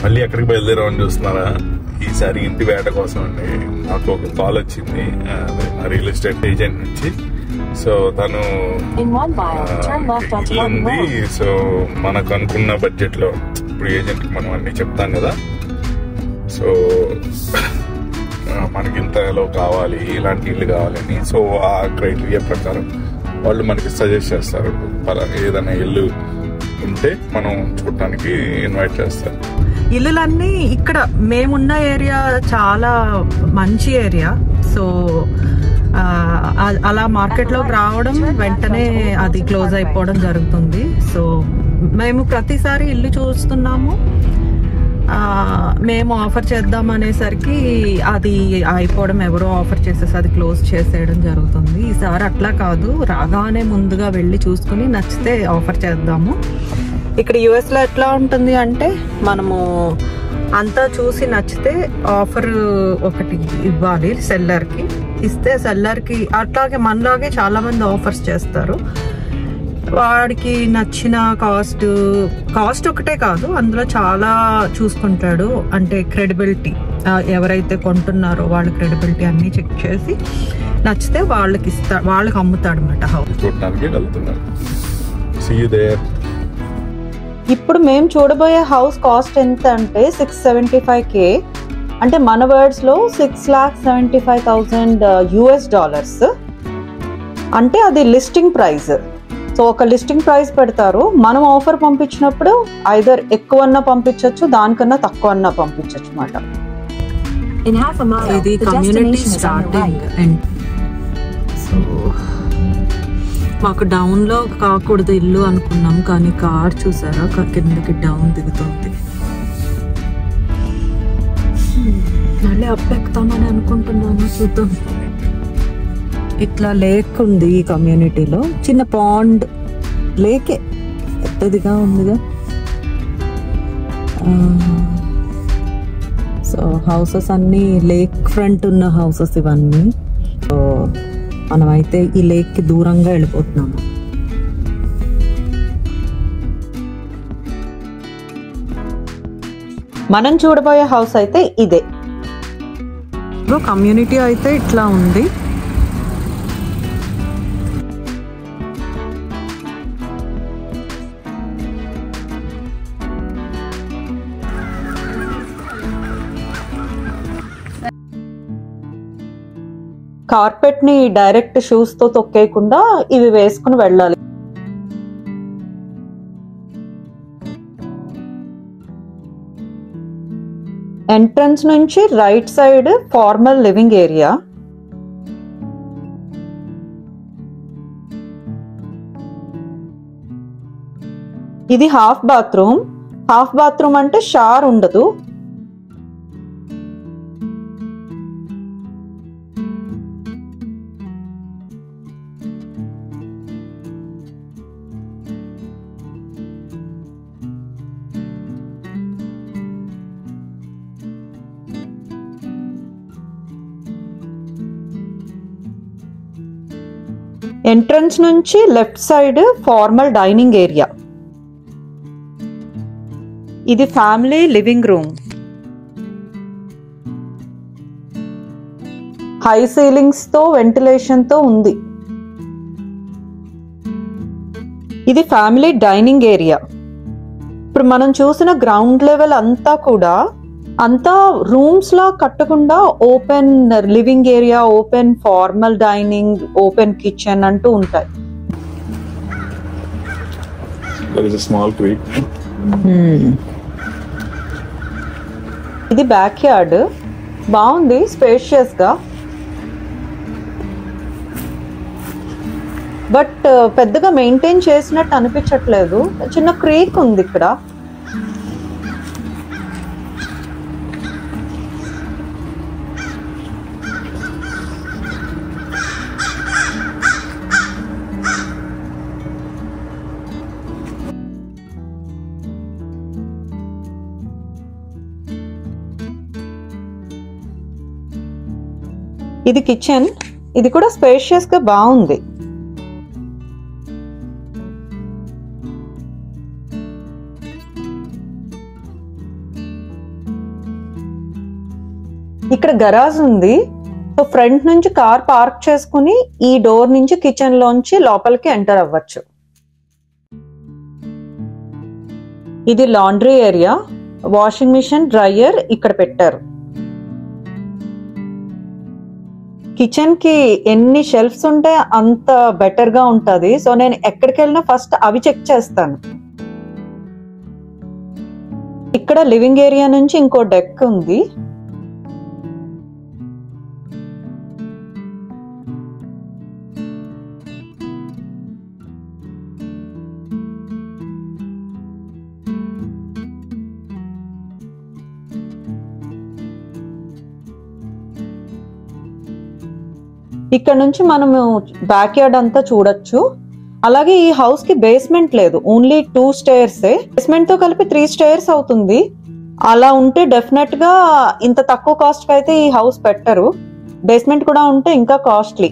మళ్ళీ ఎక్కడికి బయలుదేరామని చూస్తున్నారా ఈసారి ఇంటి వేట కోసం అండి నాకు ఒక కాల్ వచ్చింది ఆ, అదే మా రియల్ ఎస్టేట్ ఏజెంట్ నుంచి సో తను In one mile, turn left onto ఇల్లు Martin ఉంది Road. సో మనకు అనుకున్న బడ్జెట్ లో ఇప్పుడు ఏజెంట్ మనం అన్ని చెప్తాం కదా సో ఆ, మనకి ఇంతలో కావాలి ఇలాంటి ఇల్లు కావాలని సో ఆ క్రైటీరియా ప్రకారం వాళ్ళు మనకి సజెస్ట్ చేస్తారు పలా- ఏదైనా ఇల్లు ఉంటే మనం చూడటానికి ఇన్వైట్ చేస్తారు ఇల్లులన్నీ ఇక్కడ మేమున్న ఏరియా చాలా మంచి ఏరియా సో ఆ, అ- అలా మార్కెట్లోకి రావడం వెంటనే అది క్లోజ్ అయిపోవడం జరుగుతుంది సో మేము ప్రతిసారి ఇల్లు చూస్తున్నాము ఆ, మేము ఆఫర్ చేద్దాం అనేసరికి అది అయిపోవడం ఎవరో ఆఫర్ చేసేసి అది క్లోజ్ చేసేయడం జరుగుతుంది ఈసారి అట్లా కాదు రాగానే ముందుగా వెళ్ళి చూసుకుని నచ్చితే ఆఫర్ చేద్దాము ఇక్కడ యుఎస్ లో ఎట్లా ఉంటుంది అంటే మనము అంతా చూసి నచ్చితే ఆఫర్ ఒకటి ఇవ్వాలి సెల్లర్ కి ఇస్తే సెల్లర్ కి అట్లాగే మనలాగే చాలా మంది ఆఫర్స్ చేస్తారు వాడికి నచ్చిన కాస్ట్ కాస్ట్ ఒకటే కాదు అందులో చాలా చూసుకుంటాడు అంటే క్రెడిబిలిటీ ఎవరైతే కొంటున్నారో వాళ్ళ క్రెడిబిలిటీ అన్ని చెక్ చేసి నచ్చితే వాళ్ళకి ఇస్తా వాళ్ళకి అమ్ముతాడు అనమాట హౌస్ చూడటానికి వెళ్తున్నారు సీ యూ దేర్ ఇప్పుడు మేము చూడబోయే హౌస్ కాస్ట్ ఎంత అంటే సిక్స్ సెవెంటీ ఫైవ్ కే అంటే మన వర్డ్స్ లో six lakh seventy five thousand US dollars అంటే అది లిస్టింగ్ ప్రైస్ సో ఒక లిస్టింగ్ ప్రైస్ పెడతారు మనం ఆఫర్ పంపించినప్పుడు ఐదర్ ఎక్కువన్నా పంపించవచ్చు దానికన్నా తక్కువ అన్నా పంపించవచ్చు అనమాట In half a mile, ఇది the community destination is on the right. Starting so మాకు డౌన్ లో కాకూడదు ఇల్లు అనుకున్నాం కానీ కార్ చూసారా క- కిందకి డౌన్ దిగుతుంది Hmm, మళ్ళీ అప్ ఎక్కుతామని అనుకుంటున్నాను చూద్దాం ఇట్లా లేక్ ఉంది ఈ కమ్యూనిటీలో చిన్న పాండ్ లేకే పెద్దదిగా ఉందిగా ఆ, సో హౌసెస్ అన్ని లేక్ ఫ్రంట్ ఉన్న హౌసెస్ ఇవన్నీ సో మనమైతే ఈ లేక్ కి దూరంగా వెళ్ళిపోతున్నాము మనం చూడబోయే హౌస్ అయితే ఇదే కమ్యూనిటీ అయితే ఇట్లా ఉంది కార్పెట్ ని డైరెక్ట్ షూస్ తో తొక్కేయకుండా ఇవి వేసుకుని వెళ్ళాలి ఎంట్రన్స్ నుంచి right side formal living area ఇది హాఫ్ బాత్రూమ్ హాఫ్ బాత్రూమ్ అంటే షార్ ఉండదు ఎంట్రన్స్ నుంచి left side formal dining area ఇది family living room high ceilings తో వెంటిలేషన్ తో ఉంది ఇది ఫ్యామిలీ డైనింగ్ ఏరియా ఇప్పుడు మనం చూసిన గ్రౌండ్ లెవెల్ అంతా కూడా అంతా రూమ్స్ లా కట్టకుండా open living area open formal dining open kitchen అంటూ ఉంటాయి దర్ ఇస్ స్మాల్ క్రీక్ ఇది బ్యాక్ యార్డ్ బాగుంది స్పేషియస్ గా బట్ పెద్దగా మెయింటైన్ చేసినట్టు అనిపించట్లేదు చిన్న క్రీక్ ఉంది ఇక్కడ ఇది కిచెన్ ఇది కూడా స్పేషియస్ గా బాగుంది ఇక్కడ గరాజ్ ఉంది సో ఫ్రంట్ నుంచి కార్ పార్క్ చేసుకుని ఈ డోర్ నుంచి కిచెన్ లోంచి లోపలికి ఎంటర్ అవ్వచ్చు ఇది laundry area washing machine dryer ఇక్కడ పెట్టారు కిచెన్ కి ఎన్ని షెల్ఫ్స్ ఉంటే అంత బెటర్ గా ఉంటది సో నేను ఎక్కడికి వెళ్ళినా ఫస్ట్ అవి చెక్ చేస్తాను ఇక్కడ లివింగ్ ఏరియా నుంచి ఇంకో డెక్ ఉంది ఇక్కడ నుంచి మనము బ్యాక్ యార్డ్ అంతా చూడొచ్చు అలాగే ఈ హౌస్ కి బేస్మెంట్ లేదు ఓన్లీ టూ స్టేర్స్ బేస్మెంట్ తో కలిపి త్రీ స్టేర్స్ అవుతుంది అలా ఉంటే డెఫినెట్ గా ఇంత తక్కువ కాస్ట్ కి అయితే ఈ హౌస్ పెట్టరు బేస్మెంట్ కూడా ఉంటే ఇంకా కాస్ట్లీ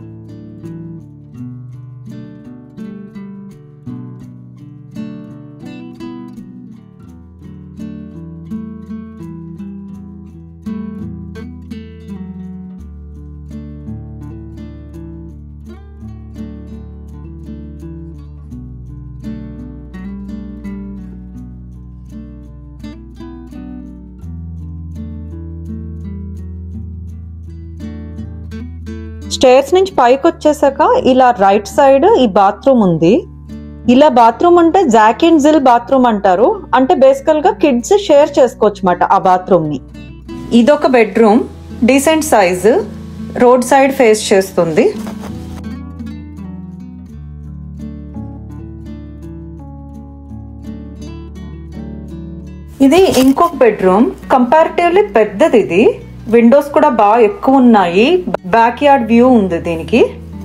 స్టేర్స్ నుంచి పైకి వచ్చేసాక ఇలా రైట్ సైడ్ ఈ బాత్రూమ్ ఉంది ఇలా బాత్రూమ్ అంటే జాక్ అండ్ జిల్ బాత్రూమ్ అంటారు అంటే బేసికల్ గా కిడ్స్ షేర్ చేసుకోవచ్చు అన్నమాట ఆ బాత్రూమ్ ని ఇదొక bedroom decent size road side face చేస్తుంది ఇది ఇంకొక బెడ్రూమ్ కంపారిటివ్లీ పెద్దది ఇది విండోస్ కూడా బాగా ఎక్కువ ఉన్నాయి బ్యాక్ యార్డ్ వ్యూ ఉంది దీనికి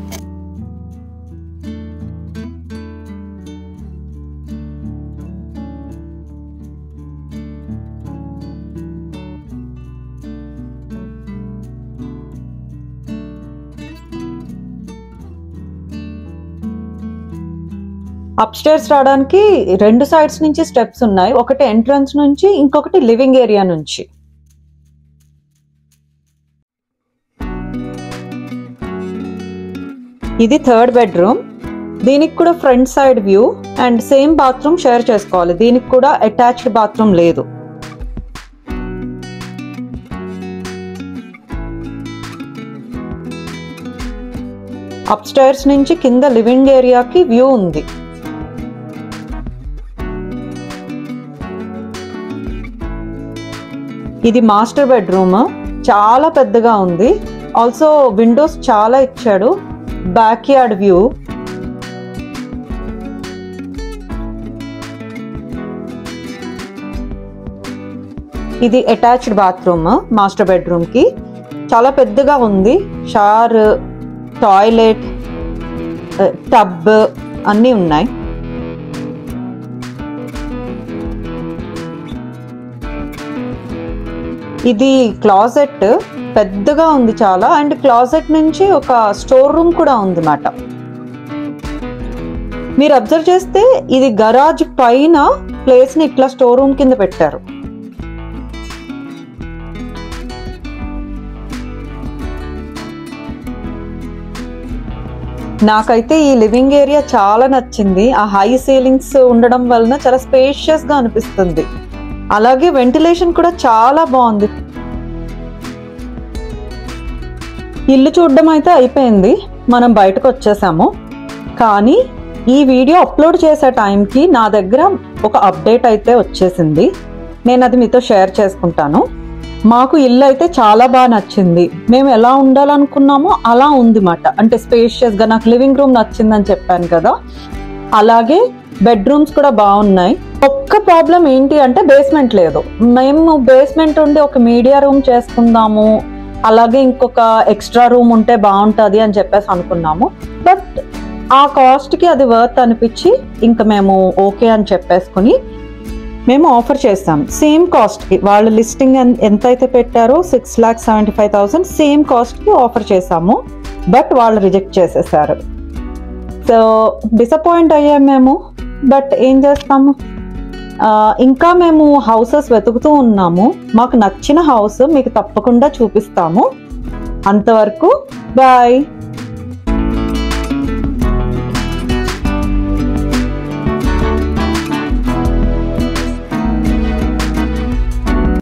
అప్ స్టేర్స్ రావడానికి రెండు సైడ్స్ నుంచి స్టెప్స్ ఉన్నాయి ఒకటి ఎంట్రన్స్ నుంచి ఇంకొకటి లివింగ్ ఏరియా నుంచి ఇది థర్డ్ బెడ్రూమ్ దీనికి కూడా front side view and same bathroom share చేసుకోవాలి దీనికి కూడా అటాచ్డ్ బాత్రూమ్ లేదు అప్ స్టైర్స్ నుంచి కింద లివింగ్ ఏరియాకి వ్యూ ఉంది ఇది మాస్టర్ బెడ్రూమ్ చాలా పెద్దగా ఉంది ఆల్సో విండోస్ చాలా ఇచ్చాడు బ్యాక్ యార్డ్ వ్యూ ఇది అటాచ్డ్ బాత్రూమ్ మాస్టర్ బెడ్రూమ్ కి చాలా పెద్దగా ఉంది షార్ టాయిలెట్ టబ్ అన్నీ ఉన్నాయి ఇది క్లాజెట్ పెద్దగా ఉంది చాలా అండ్ క్లాజెట్ నుంచి ఒక స్టోర్ రూమ్ కూడా ఉంది మాట మీరు అబ్జర్వ్ చేస్తే ఇది గరాజ్ పైన ప్లేస్ ని ఇట్లా స్టోర్ రూమ్ కింద పెట్టారు నాకైతే ఈ లివింగ్ ఏరియా చాలా నచ్చింది ఆ హై సీలింగ్స్ ఉండడం వలన చాలా స్పేషియస్ గా అనిపిస్తుంది అలాగే వెంటిలేషన్ కూడా చాలా బాగుంది ఇల్లు చూడడం అయితే అయిపోయింది మనం బయటకు వచ్చేసాము కానీ ఈ వీడియో అప్లోడ్ చేసే టైంకి నా దగ్గర ఒక అప్డేట్ అయితే వచ్చేసింది నేను అది మీతో షేర్ చేసుకుంటాను మాకు ఇల్లు అయితే చాలా బాగా నచ్చింది మేము ఎలా ఉండాలనుకున్నామో అలా ఉంది మాట అంటే స్పేషియస్ గా నాకు లివింగ్ రూమ్ నచ్చిందని చెప్పాను కదా అలాగే బెడ్రూమ్స్ కూడా బాగున్నాయి ఒక్క ప్రాబ్లం ఏంటి అంటే బేస్మెంట్ లేదు మేము బేస్మెంట్ ఉండి ఒక మీడియా రూమ్ చేసుకుందాము అలాగే ఇంకొక ఎక్స్ట్రా రూమ్ ఉంటే బాగుంటుంది అని చెప్పేసి అనుకున్నాము బట్ ఆ కాస్ట్ కి అది వర్త్ అనిపించి ఇంకా మేము ఓకే అని చెప్పేసుకుని మేము ఆఫర్ చేస్తాం సేమ్ కాస్ట్ కి వాళ్ళు లిస్టింగ్ ఎంత అయితే పెట్టారో six lakh seventy five thousand same cost కి ఆఫర్ చేసాము బట్ వాళ్ళు రిజెక్ట్ చేసేసారు సో డిసప్పాయింట్ అయ్యాం మేము బట్ ఏం చేస్తాము ఆ, ఇంకా మేము హౌసెస్ వెతుకుతూ ఉన్నాము మాకు నచ్చిన హౌస్ మీకు తప్పకుండా చూపిస్తాము అంతవరకు బాయ్